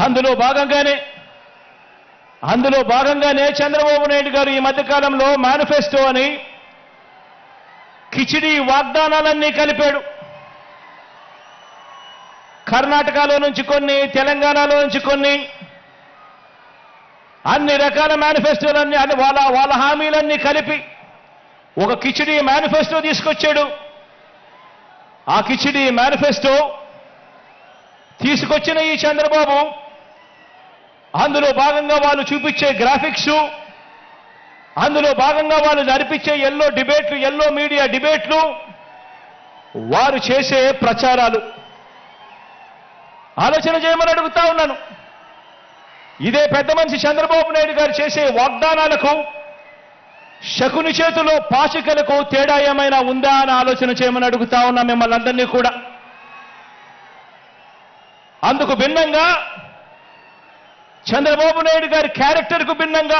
అందులో భాగంగానే అందులో భాగంగానే చంద్రబాబు నాయుడు గారు ఈ మధ్యకాలంలో మేనిఫెస్టో అని కిచిడి వాగ్దానాలన్నీ కలిపాడు కర్ణాటకలో నుంచి కొన్ని తెలంగాణలో నుంచి కొన్ని అన్ని రకాల మేనిఫెస్టోలన్నీ అన్ని వాళ్ళ వాళ్ళ హామీలన్నీ కలిపి ఒక కిచిడి మేనిఫెస్టో తీసుకొచ్చాడు ఆ కిచిడి మేనిఫెస్టో తీసుకొచ్చిన ఈ చంద్రబాబు అందులో భాగంగా వాళ్ళు చూపించే గ్రాఫిక్స్ అందులో భాగంగా వాళ్ళు నడిపించే ఎల్లో డిబేట్లు ఎల్లో మీడియా డిబేట్లు వారు చేసే ప్రచారాలు ఆలోచన చేయమని అడుగుతా ఉన్నాను ఇదే పెద్ద మనిషి చంద్రబాబు నాయుడు గారు చేసే వాగ్దానాలకు శకుని చేతిలో పాచికలకు తేడా ఏమైనా ఉందా అని ఆలోచన చేయమని అడుగుతా ఉన్నా మిమ్మల్ని అందరినీ కూడా అందుకు భిన్నంగా చంద్రబాబు నాయుడు గారి క్యారెక్టర్కు భిన్నంగా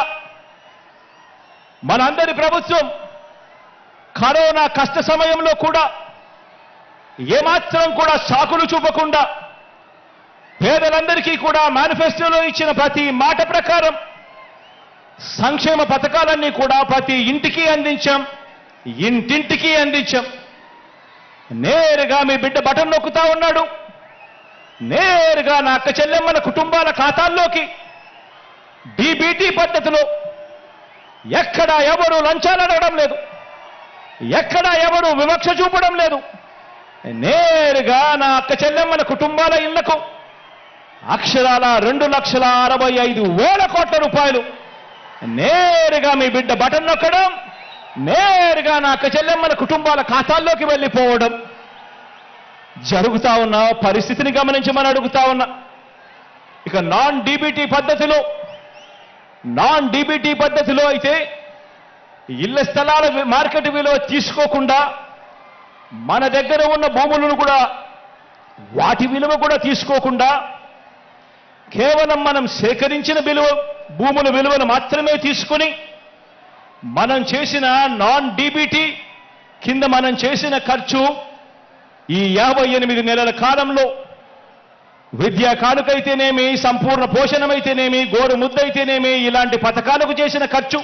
మనందరి ప్రభుత్వం కరోనా కష్ట సమయంలో కూడా ఏమాత్రం కూడా సాకులు చూపకుండా పేదలందరికీ కూడా మేనిఫెస్టోలో ఇచ్చిన ప్రతి మాట ప్రకారం సంక్షేమ పథకాలన్నీ కూడా ప్రతి ఇంటికి అందించాం ఇంటింటికి అందించాం నేరుగా మీ బిడ్డ బటన్ నొక్కుతా ఉన్నాడు నేరుగా నా అక్క చెల్లెమ్మల కుటుంబాల ఖాతాల్లోకి డీబీటీ పద్ధతిలో ఎక్కడా ఎవరు లంచాలు అడగడం లేదు ఎక్కడా ఎవరు వివక్ష చూపడం లేదు నేరుగా నా అక్క చెల్లెమ్మల కుటుంబాల ఇళ్లకు అక్షరాల రెండు లక్షల అరవై ఐదు వేల కోట్ల రూపాయలు నేరుగా మీ బిడ్డ బటన్ నొక్కడం నేరుగా నా అక్క చెల్లెమ్మల కుటుంబాల ఖాతాల్లోకి వెళ్ళిపోవడం జరుగుతా ఉన్న పరిస్థితిని గమనించమని అడుగుతా ఉన్నా ఇక నాన్ డీబీటీ పద్ధతిలో నాన్ డీబీటీ పద్ధతిలో అయితే ఇళ్ల స్థలాల వి- మార్కెట్ విలువ తీసుకోకుండా మన దగ్గర ఉన్న భూములను కూడా వాటి విలువ కూడా తీసుకోకుండా కేవలం మనం సేకరించిన విలువ భూముల విలువను మాత్రమే తీసుకుని మనం చేసిన నాన్ డీబీటీ కింద మనం చేసిన ఖర్చు ఈ యాభై ఎనిమిది నెలల కాలంలో విద్యా కానుకైతేనేమి సంపూర్ణ పోషణమైతేనేమి గోరు ముద్దైతేనేమి ఇలాంటి పథకాలకు చేసిన ఖర్చు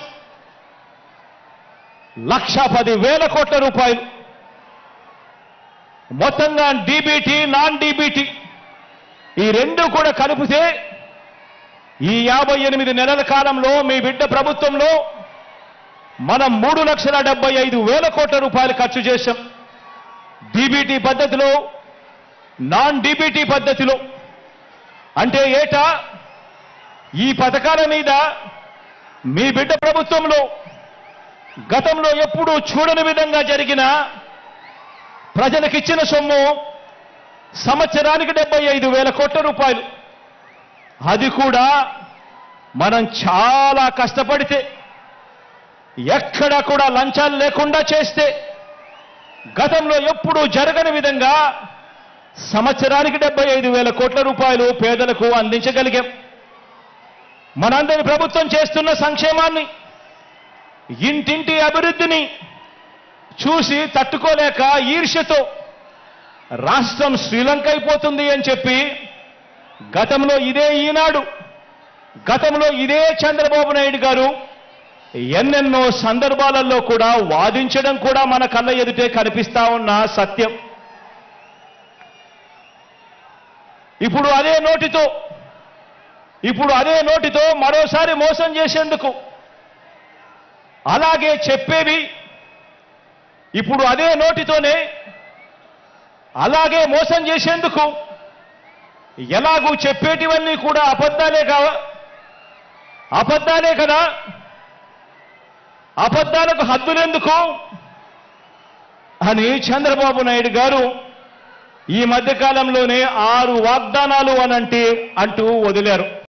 లక్ష పది వేల కోట్ల రూపాయలు మొత్తంగా డీబీటీ నాన్ డీబీటీ ఈ రెండు కూడా కలిపితే ఈ యాభై ఎనిమిది నెలల కాలంలో మీ బిడ్డ ప్రభుత్వంలో మనం మూడు లక్షల డెబ్బై ఐదు వేల కోట్ల రూపాయలు ఖర్చు చేశాం డీబీటీ పద్ధతిలో నాన్ డీబీటీ పద్ధతిలో అంటే ఏటా ఈ పథకాల మీద మీ బిడ్డ ప్రభుత్వంలో గతంలో ఎప్పుడూ చూడని విధంగా జరిగిన ప్రజలకిచ్చిన సొమ్ము సంవత్సరానికి డెబ్బై ఐదు వేల కోట్ల రూపాయలు అది కూడా మనం చాలా కష్టపడితే ఎక్కడ కూడా లంచాలు లేకుండా చేస్తే గతంలో ఎప్పుడూ జరగని విధంగా సంవత్సరానికి డెబ్బై ఐదు వేల కోట్ల రూపాయలు పేదలకు అందించగలిగాం మనందరి ప్రభుత్వం చేస్తున్న సంక్షేమాన్ని ఇంటింటి అభివృద్ధిని చూసి తట్టుకోలేక ఈర్ష్యతో రాష్ట్రం శ్రీలంక అయిపోతుంది అని చెప్పి గతంలో ఇదే ఈనాడు గతంలో ఇదే చంద్రబాబు నాయుడు గారు ఎన్నెన్నో సందర్భాలలో కూడా వాదించడం కూడా మన కళ్ళ ఎదుటే కనిపిస్తా ఉన్న సత్యం ఇప్పుడు అదే నోటితో ఇప్పుడు అదే నోటితో మరోసారి మోసం చేసేందుకు అలాగే చెప్పేవి ఇప్పుడు అదే నోటితోనే అలాగే మోసం చేసేందుకు ఎలాగూ చెప్పేటివన్నీ కూడా అబద్ధాలే కావా అబద్ధాలే కదా అబద్ధాలకు హద్దులెందుకు అని చంద్రబాబు నాయుడు గారు ఈ మధ్య కాలంలోనే ఆరు వాగ్దానాలు అనంటే అంటూ వదిలారు